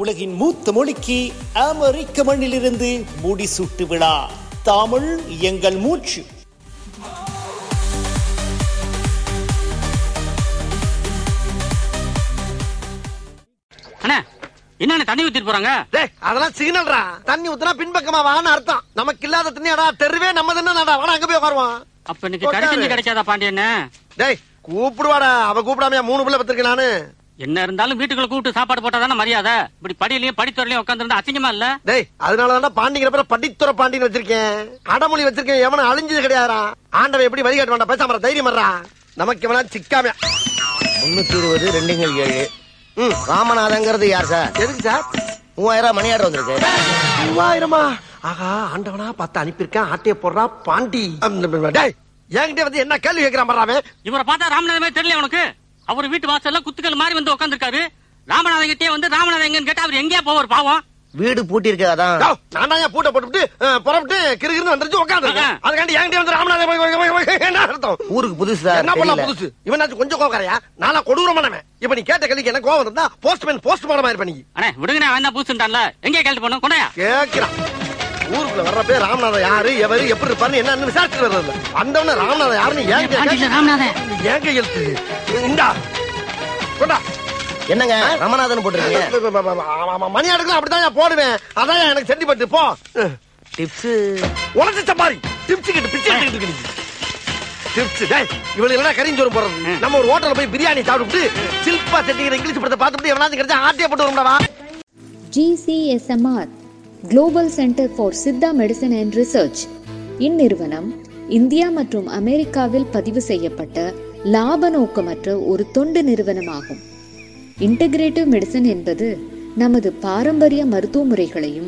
உலகின் மூத்த மொழிக்கு அமெரிக்க மண்ணிலிருந்து முடிசூட்டு விழா தமிழ் எங்கள் மூச்சு அண்ணா என்னண்ணே தண்ணி ஊத்திட்டு போறாங்க டேய் அதெல்லாம் சிக்னல்ரா தண்ணி ஊத்துனா பின்பக்கமா வான்னு அர்த்தம் நமக்கு இல்லாத தண்ணியாடா தெருவே நம்ம தானடா வாடா அங்க போய் உட்காருவான் அப்ப இன்னைக்கு கடைக்கஞ்சி கிடைக்காதா பாண்டியண்ணே டேய் கூப்பிடுவாடா அவ கூப்பிடாமையா மூணு பிள்ளை பத்திருக்கேன் நானு என்ன இருந்தாலும் வீட்டுக்குள்ள கூப்பிட்டு சாப்பாடு போட்டா தானே மரியாதை இப்படி படியிலயும் படித்துறையிலயும் உட்காந்துருந்தா அசிங்கமா இல்ல டேய் அதனால தானே பாண்டிங்கிற பேர படித்துற பாண்டின்னு வச்சிருக்கேன் அடமொழி வச்சிருக்கேன் எவனும் அழிஞ்சது கிடையாதுடா ஆண்டவன் எப்படி வழிகாட்ட வேண்டாம் பேசாம இரு, தைரியம் வர்றா நமக்கு எவனா சிக்காம முன்னூத்தி இருபது ரெண்டுங்கள் ஏழு ம் ராமநாதங்கிறது யார் சார் எதுக்கு சார் மூவாயிரம் மணி ஆர்டர் வந்திருக்கு மூவாயிரமா ஆகா ஆண்டவனா பார்த்து அனுப்பியிருக்கேன் ஆட்டைய போடுறா பாண்டி அம், டேய் என்கிட்ட வந்து என்ன கேள்வி கேட்கிறான் பாரு இவரை பார்த்தா ராமநாதமே தெரியல உனக்கு அவர் வீட்டு வாசல்ல குத்துக்கள் மாதிரி வந்து உட்காந்துருக்காரு ராமநாதன் கிட்டே வந்து ராமநாதன் எங்கன்னு கேட்டா அவர் எங்கேயா போவார் பாவம் வீடு பூட்டி இருக்கு அதான் நான் தான் பூட்டை போட்டுவிட்டு அஹ், புறப்பட்டு கிறுகிறுன்னு வந்துருச்சு உட்காந்துருக்கேன் ஆ. அதுக்காண்டி என்கிட்ட வந்து ராமநாதன் போய், போய், போய், போய், என்ன அர்த்தம் ஊருக்கு புதுசு சார் என்ன பண்ணலாம் தெரியல. புதுசு இவனாச்சும் கொஞ்சம் கோவக்காரையா நானா கொடூரமானவன் இப்ப நீ கேட்ட கேள்விக்கு என்ன கோவம் இருந்தா போஸ்ட்மேன் போஸ்ட் மாடமா இருப்ப நீ அண்ணே விடுங்கண்ணே அவன் தான் பூசுட்டான்ல எங்கே கேள்வி பண்ணும் கொண்டாயா கேக்குறான் ஊருக்குள்ள வர்றப்பே ராமநாதன் யாரு எவரு எப்படி இருப்பாருன்னு என்னன்னு விசாரிச்சு வர்றது வந்தவன ராமநாதன் யாருன்னு ஏன் கேட்க ராமநாதன் ஏன் கையெழுத்து இந்தா கொண்டா என்னங்க ரமநாதன் போட்டிருக்கீங்க ஆமா, மணி அடுக்கலாம் அப்படிதான் போடுவேன் அதான் எனக்கு சென்டிமெண்ட் போ டிப்ஸ் உனக்கு சப்பாரி டிப்ஸ் கிட்ட பிச்சை எடுத்துக்கிட்டு இருக்கு நீ. டிப்ஸ் டேய் இவளுக்கு என்ன கறிஞ்சோறு போறது நம்ம ஒரு ஹோட்டல்ல போய் பிரியாணி சாப்பிட்டு சில்பா செட்டிங்கிற இங்கிலீஷ் படத்தை பார்த்துட்டு எவனாச்சும் கிடைச்சா ஆட்டிய போட்டு வரும்டா GCSMR global centre for Siddha medicine and research இந்நிறுவனம் இந்தியா மற்றும் அமெரிக்காவில் பதிவு செய்யப்பட்ட லாப நோக்கமற்ற ஒரு தொண்டு நிறுவனமாகும் இன்டகிரேட்டிவ் மெடிசன் என்பது நமது பாரம்பரிய மருத்துவ முறைகளையும்